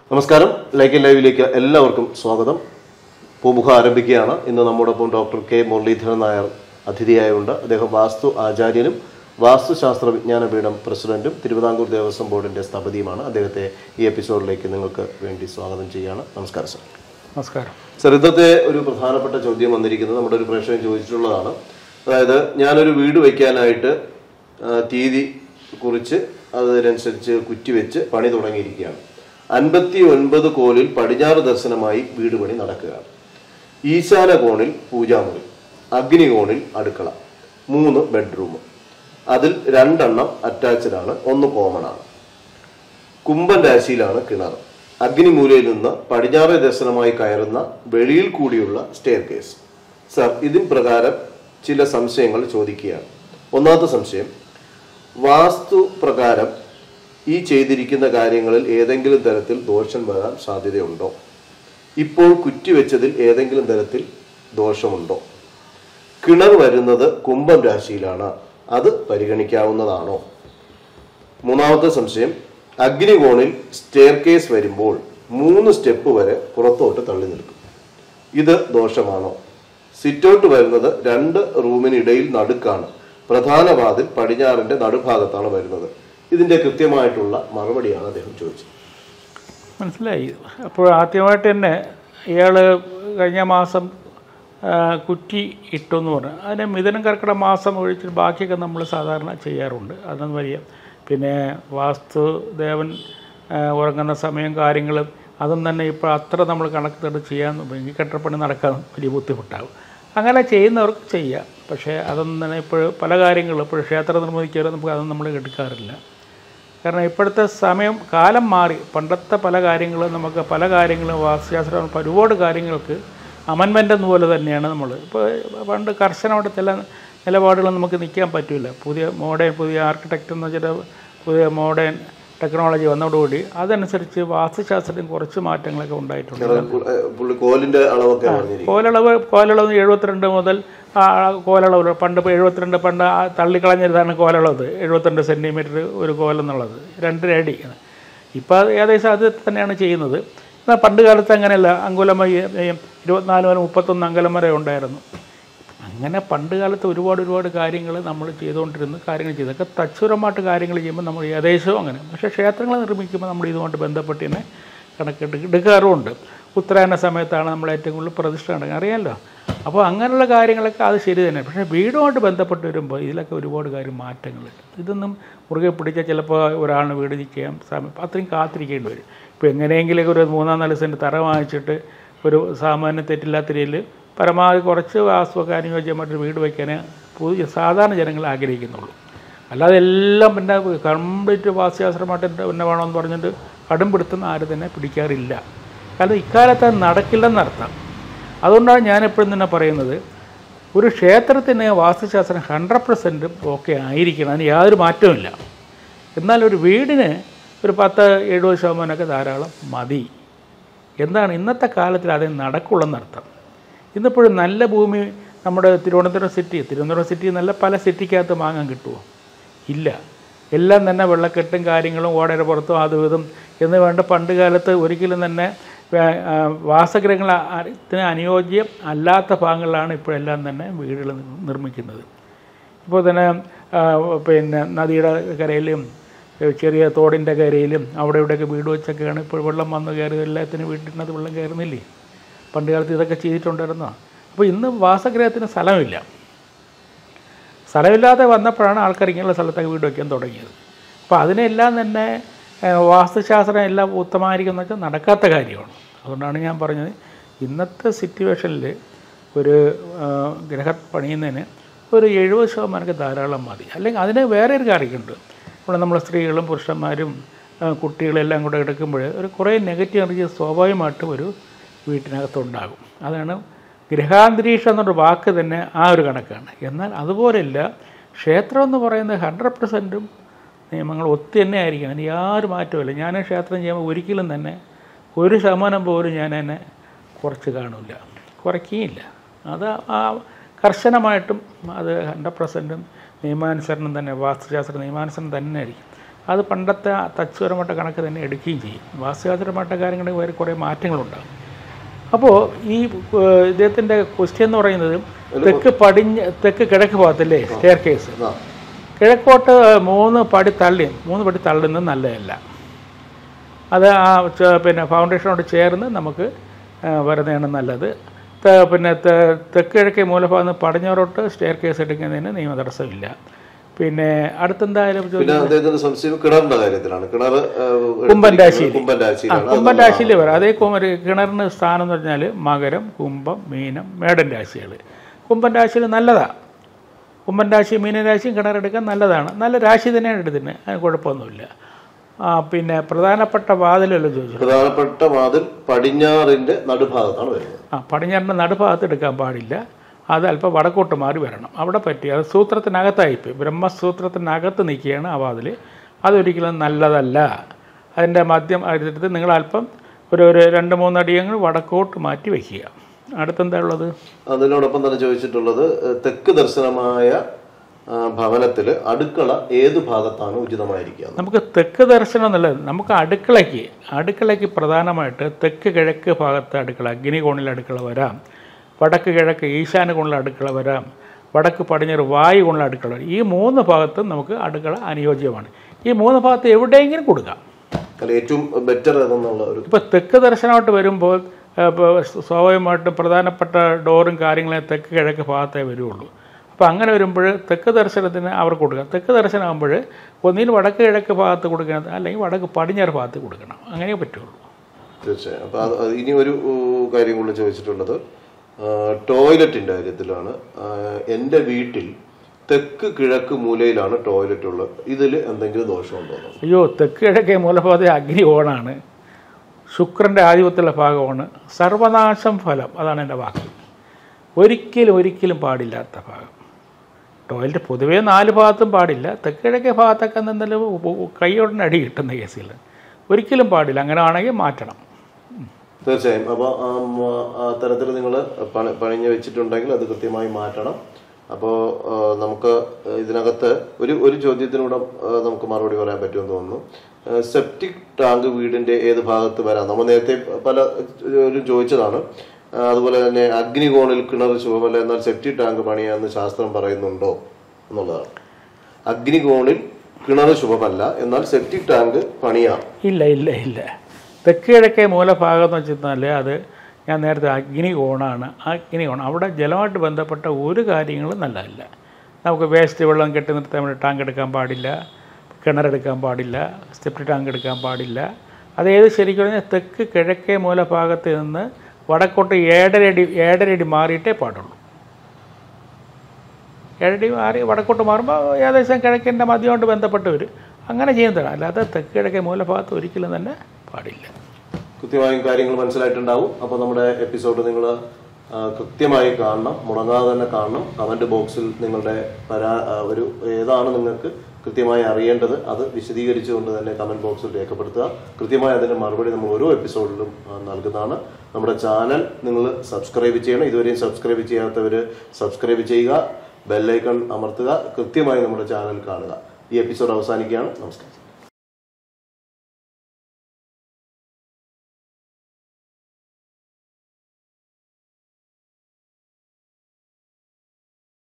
നമസ്കാരം ലൈക്ക് ലൈവിലേക്ക് എല്ലാവർക്കും സ്വാഗതം പൂമുഖ ആരംഭിക്കുകയാണ് ഇന്ന് നമ്മോടൊപ്പം ഡോക്ടർ കെ മുരളീധരൻ നായർ അതിഥിയായുണ്ട് അദ്ദേഹം വാസ്തു ആചാര്യനും വാസ്തുശാസ്ത്ര വിജ്ഞാന പീഠം പ്രസിഡന്റും തിരുവിതാംകൂർ ദേവസ്വം ബോർഡിന്റെ സ്ഥപതിയുമാണ് അദ്ദേഹത്തെ ഈ എപ്പിസോഡിലേക്ക് നിങ്ങൾക്ക് വേണ്ടി സ്വാഗതം ചെയ്യുകയാണ് നമസ്കാരം സർ നമസ്കാരം സർ ഇന്നത്തെ ഒരു പ്രധാനപ്പെട്ട ചോദ്യം വന്നിരിക്കുന്നത് നമ്മുടെ ഒരു പ്രേക്ഷകൻ ചോദിച്ചിട്ടുള്ളതാണ് അതായത് ഞാനൊരു വീട് വയ്ക്കാനായിട്ട് ആ, തീയതി കുറിച്ച് അതിനനുസരിച്ച് കുറ്റിവെച്ച് പണി തുടങ്ങിയിരിക്കുകയാണ് അൻപത്തി ഒൻപത് കോലിൽ പടിഞ്ഞാറ് ദർശനമായി വീട് പണി നടക്കുകയാണ് ഈശാന കോണിൽ പൂജാമുറി അഗ്നി കോണിൽ അടുക്കള മൂന്ന് ബെഡ്റൂം അതിൽ രണ്ടെണ്ണം അറ്റാച്ച്ഡ് ആണ് ഒന്ന് കോമൺ ആണ് കുംഭൻ രാശിയിലാണ് കിണർ അഗ്നിമൂലയിൽ നിന്ന് പടിഞ്ഞാറ് ദർശനമായി കയറുന്ന വെളിയിൽ കൂടിയുള്ള സ്റ്റെയർ കേസ് സർ ഇതിൻ പ്രകാരം ചില സംശയങ്ങൾ ചോദിക്കുകയാണ് ഒന്നാമത്തെ സംശയം വാസ്തു പ്രകാരം ഈ ചെയ്തിരിക്കുന്ന കാര്യങ്ങളിൽ ഏതെങ്കിലും തരത്തിൽ ദോഷം വരാൻ സാധ്യതയുണ്ടോ ഇപ്പോൾ കുറ്റിവെച്ചതിൽ ഏതെങ്കിലും തരത്തിൽ ദോഷമുണ്ടോ കിണർ വരുന്നത് കുംഭം രാശിയിലാണ് അത് പരിഗണിക്കാവുന്നതാണോ മൂന്നാമത്തെ സംശയം അഗ്നികോണിൽ സ്റ്റെയർ കേസ് വരുമ്പോൾ മൂന്ന് സ്റ്റെപ്പ് വരെ പുറത്തോട്ട് തള്ളി നിൽക്കും ഇത് ദോഷമാണോ സിറ്റൗട്ട് വരുന്നത് രണ്ട് റൂമിനിടയിൽ നടുക്കാണ് പ്രധാന വാതിൽ പടിഞ്ഞാറിന്റെ നടുഭാഗത്താണ് വരുന്നത് ഇതിന്റെ കൃത്യമായിട്ടുള്ള മറുപടിയാണ് അദ്ദേഹം ചോദിച്ചത് മനസ്സിലായി അപ്പോൾ ആദ്യമായിട്ട് തന്നെ ഇയാൾ കഴിഞ്ഞ മാസം ആ, കുറ്റി ഇട്ടു എന്ന് പറഞ്ഞു അതിന് മിഥുനം കർക്കിടക മാസം ഒഴിച്ചിട്ട് ബാക്കിയൊക്കെ നമ്മൾ സാധാരണ ചെയ്യാറുണ്ട് അതൊന്നും വലിയ പിന്നെ വാസ്തു ദേവൻ ആ, ഉറങ്ങുന്ന സമയം കാര്യങ്ങളും അതൊന്നും തന്നെ ഇപ്പോൾ അത്ര നമ്മൾ കണക്കെടുത്ത് ചെയ്യാൻ ഈ കെട്ടപ്പണി നടക്കാൻ വലിയ ബുദ്ധിമുട്ടാകും അങ്ങനെ ചെയ്യുന്നവർക്ക് ചെയ്യാം പക്ഷേ അതൊന്നും തന്നെ ഇപ്പോൾ പല കാര്യങ്ങളും ഇപ്പോൾ ക്ഷേത്രം നിർമ്മിക്കാറ് നമുക്ക് അതൊന്നും നമ്മൾ എടുക്കാറില്ല കാരണം ഇപ്പോഴത്തെ സമയം കാലം മാറി പണ്ടത്തെ പല കാര്യങ്ങളും നമുക്ക് പല കാര്യങ്ങളും വാസ്തുശാസ്ത്രം ഒരുപാട് കാര്യങ്ങൾക്ക് അമൻമെൻ്റ് പോലെ തന്നെയാണ് നമ്മൾ ഇപ്പോൾ പണ്ട് കർശനമായിട്ട് ചില നിലപാടുകൾ നമുക്ക് നിൽക്കാൻ പറ്റില്ല പുതിയ മോഡേൺ പുതിയ ആർക്കിടെക്റ്റ് എന്ന് വെച്ചിട്ട് പുതിയ മോഡേൺ ടെക്നോളജി വന്നതോടുകൂടി അതനുസരിച്ച് വാസ്തുശാസ്ത്രത്തിൽ കുറച്ച് മാറ്റങ്ങളൊക്കെ ഉണ്ടായിട്ടുണ്ട് ഏഹ് പുള്ളി കോലിന്റെ അളവൊക്കെ പറഞ്ഞിരിക്കും കോലളവ് കോലളവ് എഴുപത്തിരണ്ട് മുതൽ ആ കോലളവ് പണ്ട് ഇപ്പോൾ എഴുപത്തിരണ്ട് പണ്ട് ആ തള്ളിക്കളഞ്ഞതാണ് കോലളവ് എഴുപത്തിരണ്ട് സെൻറ്റിമീറ്റർ ഒരു കോലെന്നുള്ളത് രണ്ടര അടി ഇപ്പോൾ അത് ഏകദേശം അത് തന്നെയാണ് ചെയ്യുന്നത് എന്നാൽ പണ്ട് കാലത്ത് അങ്ങനെയല്ല അങ്കുലം വഴി, ഏ, ഇരുപത്തിനാല് മുതൽ മുപ്പത്തൊന്ന് അങ്കലം വരെ ഉണ്ടായിരുന്നു അങ്ങനെ പണ്ട് കാലത്ത് ഒരുപാട് ഒരുപാട് കാര്യങ്ങൾ നമ്മൾ ചെയ്തുകൊണ്ടിരുന്നു കാര്യങ്ങൾ ചെയ്തു ഇതൊക്കെ തച്ചുരമായിട്ട് കാര്യങ്ങൾ ചെയ്യുമ്പോൾ നമ്മൾ ഏകദേശവും അങ്ങനെ പക്ഷേ ക്ഷേത്രങ്ങൾ നിർമ്മിക്കുമ്പോൾ നമ്മൾ ഇതുകൊണ്ട് ബന്ധപ്പെട്ട് തന്നെ കണക്കെട്ട് എടുക്കാറുമുണ്ട് ഉത്തരായന സമയത്താണ് നമ്മൾ ഏറ്റവും കൂടുതൽ പ്രതിഷ്ഠ നടക്കുക അറിയാമല്ലോ അപ്പോൾ അങ്ങനെയുള്ള കാര്യങ്ങളൊക്കെ അത് ശരി തന്നെ പക്ഷേ വീടുമായിട്ട് ബന്ധപ്പെട്ട് വരുമ്പോൾ ഇതിലൊക്കെ ഒരുപാട് കാര്യം മാറ്റങ്ങളുണ്ട് ഇതൊന്നും മുറുകെ പിടിച്ചാൽ ചിലപ്പോൾ ഒരാളിന് വീട് ചെയ്യാൻ സമയം അത്രയും കാത്തിരിക്കേണ്ടി വരും ഇപ്പോൾ എങ്ങനെയെങ്കിലൊക്കെ ഒരു മൂന്നാം നാല് സെൻറ്റ് തറ വാങ്ങിച്ചിട്ട് ഒരു സാമാന്യ തെറ്റില്ലാത്ത രീതിയിൽ പരമാവധി കുറച്ച് വാസ്തുവൊക്കെ അനുയോജ്യമായിട്ടൊരു വീട് വയ്ക്കാനേ പുതിയ സാധാരണ ജനങ്ങൾ ആഗ്രഹിക്കുന്നുള്ളൂ അല്ലാതെ എല്ലാം പിന്നെ കംപ്ലീറ്റ് വാസ്തുശാസ്ത്രമായിട്ട് പിന്നെ വേണമെന്ന് പറഞ്ഞിട്ട് കടും പിടുത്തുന്ന ആരും തന്നെ പിടിക്കാറില്ല കാരണം ഇക്കാലത്ത് അത് നടക്കില്ലെന്നർത്ഥം അതുകൊണ്ടാണ് ഞാൻ എപ്പോഴും തന്നെ പറയുന്നത് ഒരു ക്ഷേത്രത്തിന് വാസ്തുശാസ്ത്രം ഹൺഡ്രഡ് പെർസെൻറ്റും ഓക്കെ ആയിരിക്കണം അതിന് യാതൊരു മാറ്റവുമില്ല എന്നാൽ ഒരു വീടിന് ഒരു പത്ത് എഴുപത് ശതമാനമൊക്കെ ധാരാളം മതി എന്താണ് ഇന്നത്തെ കാലത്തിൽ അതേ നടക്കുള്ളെന്നർത്ഥം ഇന്നിപ്പോഴും നല്ല ഭൂമി നമ്മുടെ തിരുവനന്തപുരം സിറ്റി തിരുവനന്തപുരം സിറ്റി നല്ല പല സിറ്റിക്കകത്ത് വാങ്ങാൻ കിട്ടുമോ ഇല്ല എല്ലാം തന്നെ വെള്ളക്കെട്ടും കാര്യങ്ങളും ഓടയുടെ പുറത്തും അതും ഇതും എന്ന് വേണ്ട പണ്ട് കാലത്ത് ഒരിക്കലും തന്നെ വേ- ആ, വാസഗ്രഹങ്ങൾ ത്തിന് അനുയോജ്യം അല്ലാത്ത ഭാഗങ്ങളിലാണ് ഇപ്പോഴെല്ലാം തന്നെ വീടുകൾ നിർമ്മിക്കുന്നത് ഇപ്പോൾ തന്നെ ആ, പിന്നെ നദിയുടെ കരയിലും ഏഹ് ചെറിയ തോടിൻ്റെ കരയിലും അവിടെ ഇവിടെയൊക്കെ വീട് വെച്ചൊക്കെയാണ് ഇപ്പോൾ വെള്ളം വന്ന് കയറി എല്ലാത്തിനും വീട്ടിനകത്ത് വെള്ളം കയറുന്നില്ലേ പണ്ട് കാലത്ത് ഇതൊക്കെ ചെയ്തിട്ടുണ്ടായിരുന്നോ അപ്പോൾ ഇന്ന് വാസഗ്രഹത്തിന് സ്ഥലമില്ല സ്ഥലമില്ലാതെ വന്നപ്പോഴാണ് ആൾക്കാർ ഇങ്ങനെയുള്ള സ്ഥലത്തൊക്കെ വീട് വയ്ക്കാൻ തുടങ്ങിയത് അപ്പോൾ അതിനെല്ലാം തന്നെ ഏഹ്, വാസ്തുശാസ്ത്രം എല്ലാം ഉത്തമമായിരിക്കും വെച്ചാൽ നടക്കാത്ത കാര്യമാണ് അതുകൊണ്ടാണ് ഞാൻ പറഞ്ഞത് ഇന്നത്തെ സിറ്റുവേഷനിൽ ഒരു ആ, ഗ്രഹ പണിയുന്നതിന് ഒരു എഴുപത് ശതമാനമൊക്കെ ധാരാളം മതി അല്ലെങ്കിൽ അതിന് വേറെ ഒരു കാര്യമുണ്ട് ഇവിടെ നമ്മൾ സ്ത്രീകളും പുരുഷന്മാരും ആ, കുട്ടികളും എല്ലാം കൂടെ എടുക്കുമ്പോൾ ഒരു കുറേ നെഗറ്റീവ് എനർജി സ്വാഭാവികമായിട്ടും ഒരു വീട്ടിനകത്തുണ്ടാകും അതാണ് ഗ്രഹാന്തരീക്ഷം എന്നൊരു വാക്ക് തന്നെ ആ ഒരു കണക്കാണ് എന്നാൽ അതുപോലെയല്ല ക്ഷേത്രം എന്ന് പറയുന്നത് ഹൺഡ്രഡ് പെർസെൻറ്റും നിയമങ്ങൾ ഒത്തു തന്നെ ആയിരിക്കണം അതിന് യാതൊരു മാറ്റമില്ല ഞാൻ ക്ഷേത്രം ചെയ്യുമ്പോൾ ഒരിക്കലും തന്നെ ഒരു ശതമാനം പോലും ഞാൻ എന്നെ കുറച്ച് കാണില്ല കുറയ്ക്കുകയില്ല അത് ആ കർശനമായിട്ടും അത് ഹൺഡ്രഡ് പെർസെൻറ്റും നിയമാനുസരണം തന്നെ വാസ്തുശാസ്ത്ര നിയമാനുസരണം തന്നെ ആയിരിക്കും അത് പണ്ടത്തെ ആ തച്ചുപരമായിട്ട് കണക്ക് തന്നെ എടുക്കുകയും ചെയ്യും വാസ്തുശാസ്ത്രമായിട്ട് കാര്യങ്ങളിൽ വേറെ കുറേ മാറ്റങ്ങളുണ്ടാകും അപ്പോൾ ഈ ഏഹ്, ഇദ്ദേഹത്തിൻ്റെ ക്വസ്റ്റ്യൻ എന്ന് പറയുന്നത് തെക്ക് പടിഞ്ഞ് തെക്ക് കിഴക്ക് ഭാഗത്തല്ലേ സ്റ്റെയർ കേസ് ആ കിഴക്കോട്ട് മൂന്ന് പടി തള്ളി മൂന്ന് പടി തള്ളുന്നത് നല്ലതല്ല അത് ആ ച- പിന്നെ ഫൗണ്ടേഷനോട് ചേർന്ന് നമുക്ക് ആ, വരുന്നതാണ് നല്ലത് ത- പിന്നെ തെ- തെക്ക് കിഴക്കേ മൂലഭാഗത്ത് നിന്ന് പടിഞ്ഞാറോട്ട് സ്റ്റെയർ കേസ് എടുക്കുന്നതിന് നിയമ തടസ്സമില്ല പിന്നെ അടുത്തെന്തായാലും ചോദിച്ചു പിന്നെ അദ്ദേഹത്തിന്റെ സംശയം കിണറിന്റെ കാര്യത്തിലാണ് കിണർ കുംഭൻ രാശിയിൽ. കുംഭൻ ആ രാശിയിലാണ് കുംഭൻ രാശിയിൽ വരാം അതേ കുമര് കിണറിന് സ്ഥാനം എന്ന് പറഞ്ഞാൽ മകരം കുംഭം മീനം മേടൻ രാശികൾ കുംഭൻ രാശിയിൽ നല്ലതാണ് കുംഭൻ രാശി മീനൻ രാശിയും കിണറെടുക്കാൻ നല്ലതാണ് നല്ല രാശി തന്നെയാണ് എടുത്തിന് അതിന് കുഴപ്പമൊന്നുമില്ല ആ പിന്നെ പ്രധാനപ്പെട്ട വാതിലല്ലോ ചോദിച്ചു പ്രധാനപ്പെട്ട വാതിൽ പടിഞ്ഞാറിന്റെ നടുഭാഗത്താണ് വരുന്നത് ആ പടിഞ്ഞാറിൻ്റെ നടുഭാഗത്ത് എടുക്കാൻ പാടില്ല അത് അല്പം വടക്കോട്ട് മാറി വരണം അവിടെ പറ്റി അത് സൂത്രത്തിനകത്തായിപ്പോയി ബ്രഹ്മസൂത്രത്തിനകത്ത് നിൽക്കുകയാണ് ആ വാതിൽ അതൊരിക്കലും നല്ലതല്ല അതിൻ്റെ മദ്യം എടുത്തിട്ട് നിങ്ങൾ അല്പം ഒരു ഒരു രണ്ട് മൂന്നടിയങ്ങൾ വടക്കോട്ട് മാറ്റി വയ്ക്കുക അടുത്തെന്താ ഉള്ളത് അതിനോടൊപ്പം തന്നെ ചോദിച്ചിട്ടുള്ളത് ഏഹ്, തെക്ക് ദർശനമായ ആ, ഭവനത്തില് അടുക്കള ഏത് ഭാഗത്താണ് ഉചിതമായിരിക്കുക നമുക്ക് തെക്ക് ദർശനം എന്നുള്ളത് നമുക്ക് അടുക്കളയ്ക്ക് അടുക്കളയ്ക്ക് പ്രധാനമായിട്ട് തെക്ക് കിഴക്ക് ഭാഗത്ത് അടുക്കള അഗ്നികോണിൽ അടുക്കള വരാം വടക്ക് കിഴക്ക് ഈശാന കോണിൽ അടുക്കള വരാം വടക്ക് പടിഞ്ഞാറ് വായു കോണിൽ അടുക്കള വരാം ഈ മൂന്ന് ഭാഗത്തും നമുക്ക് അടുക്കള അനുയോജ്യമാണ് ഈ മൂന്ന് ഭാഗത്ത് എവിടെയെങ്കിലും കൊടുക്കാം അല്ല ഏറ്റവും ബെറ്റർ ഏതെന്നുള്ള ഒരു ഇപ്പോൾ തെക്ക് ദർശനമായിട്ട് വരുമ്പോൾ ആ, ഇപ്പോൾ സ്വാഭാവികമായിട്ടും പ്രധാനപ്പെട്ട ഡോറും കാര്യങ്ങളും തെക്ക് കിഴക്ക് ഭാഗത്തേ വരുള്ളൂ അപ്പോൾ അങ്ങനെ വരുമ്പോൾ തെക്ക് ദർശനത്തിന് അവർക്ക് കൊടുക്കാം തെക്ക് ദർശനമാകുമ്പോൾ ഒന്നിൽ വടക്ക് കിഴക്ക് ഭാഗത്ത് കൊടുക്കണം അല്ലെങ്കിൽ വടക്ക് പടിഞ്ഞാറ് ഭാഗത്ത് കൊടുക്കണം അങ്ങനെ പറ്റുള്ളൂ തീർച്ചയായും അപ്പൊ അത് അത് ഇനി ഒരു ഊ, കാര്യം കൂടി ചോദിച്ചിട്ടുള്ളത് ആ, ടോയ്ലറ്റിന്റെ കാര്യത്തിലാണ് ആ, എൻ്റെ വീട്ടിൽ തെക്ക് കിഴക്ക് മൂലയിലാണ് ടോയ്ലറ്റ് ഉള്ളത് ഇതിൽ എന്തെങ്കിലും ദോഷമുണ്ടോ എന്ന്? അയ്യോ തെക്ക് കിഴക്കേ മൂലഭാഗത്തെ അഗ്നി ഓണാണ് ശുക്രൻ്റെ ആധിപത്യമുള്ള ഭാഗമാണ് സർവനാശം ഫലം അതാണ് എൻ്റെ വാക്ക് ഒരിക്കലും ഒരിക്കലും പാടില്ലാത്ത ഭാഗം ടോയ്ലറ്റ് പൊതുവേ നാല് ഭാഗത്തും പാടില്ല തെക്ക് കിഴക്കേ ഭാഗത്തൊക്കെ എന്തെങ്കിലും കൈയോടിന് അടി കിട്ടുന്ന കേസിൽ ഒരിക്കലും പാടില്ല അങ്ങനെ ആണെങ്കിൽ മാറ്റണം തീർച്ചയായും അപ്പോൾ അത്തരത്തിൽ നിങ്ങൾ പണി പണിഞ്ഞ് വെച്ചിട്ടുണ്ടെങ്കിൽ അത് കൃത്യമായി മാറ്റണം അപ്പോൾ നമുക്ക് ഇതിനകത്ത് ഒരു ഒരു ചോദ്യത്തിനൂടെ ആ, നമുക്ക് മറുപടി പറയാൻ പറ്റുമെന്ന് തോന്നുന്നു സെപ്റ്റിക് ടാങ്ക് വീടിന്റെ ഏത് ഭാഗത്ത് വരാം നമ്മൾ നേരത്തെ പല ഒരു ചോദിച്ചതാണ് ആ, അതുപോലെ തന്നെ അഗ്നികോണിൽ കിണർ ശുഭമല്ല എന്നാൽ സെപ്റ്റിക് ടാങ്ക് പണിയാന്ന് ശാസ്ത്രം പറയുന്നുണ്ടോ എന്നുള്ളതാണ് അഗ്നികോണിൽ കിണർ ശുഭമല്ല എന്നാൽ സെപ്റ്റിക് ടാങ്ക് പണിയാം ഇല്ല ഇല്ല ഇല്ല തെക്ക് കിഴക്കേ മൂലഭാഗം എന്ന് വെച്ചിരുന്നാൽ അത് ഞാൻ നേരത്തെ അഗ്നി കോണാണ് അഗ്നി കോൺ അവിടെ ജലമായിട്ട് ബന്ധപ്പെട്ട ഒരു കാര്യങ്ങളും നല്ലതല്ല നമുക്ക് വേസ്റ്റ് വെള്ളം കെട്ടി നിർത്താൻ വേണ്ടി ടാങ്ക് എടുക്കാൻ പാടില്ല കിണറെടുക്കാൻ പാടില്ല സ്റ്റെപ്റ്റ് ടാങ്ക് എടുക്കാൻ പാടില്ല അതേത് ശരിക്കും പറഞ്ഞാൽ തെക്ക് കിഴക്കേ മൂലഭാഗത്ത് നിന്ന് വടക്കോട്ട് ഏഴരടി ഏഴരടി മാറിയിട്ടേ പാടുള്ളൂ ഏഴടി മാറി വടക്കോട്ട് മാറുമ്പോൾ ഏകദേശം കിഴക്കിൻ്റെ മദ്യമായിട്ട് ബന്ധപ്പെട്ട് വരും അങ്ങനെ ചെയ്യുന്നതാണ് അല്ലാതെ തെക്ക് കിഴക്കേ മൂലഭാഗത്ത് ഒരിക്കലും തന്നെ പാടില്ല കൃത്യമായും കാര്യങ്ങൾ മനസ്സിലായിട്ടുണ്ടാവും അപ്പോൾ നമ്മുടെ എപ്പിസോഡ് നിങ്ങൾ കൃത്യമായി കാണണം മുടങ്ങാതെ തന്നെ കാണണം കമന്റ് ബോക്സിൽ നിങ്ങളുടെ പരാ ആ, ഒരു ഏതാണ് നിങ്ങൾക്ക് കൃത്യമായി അറിയേണ്ടത് അത് വിശദീകരിച്ചുകൊണ്ട് തന്നെ കമന്റ് ബോക്സിൽ രേഖപ്പെടുത്തുക കൃത്യമായി അതിന്റെ മറുപടി നമ്മൾ ഓരോ എപ്പിസോഡിലും ആ, നൽകുന്നതാണ് നമ്മുടെ ചാനൽ നിങ്ങൾ സബ്സ്ക്രൈബ് ചെയ്യണം ഇതുവരെയും സബ്സ്ക്രൈബ് ചെയ്യാത്തവർ സബ്സ്ക്രൈബ് ചെയ്യുക ബെല്ലൈക്കൺ അമർത്തുക കൃത്യമായി നമ്മുടെ ചാനൽ കാണുക ഈ എപ്പിസോഡ് അവസാനിക്കുകയാണ് നമസ്കാരം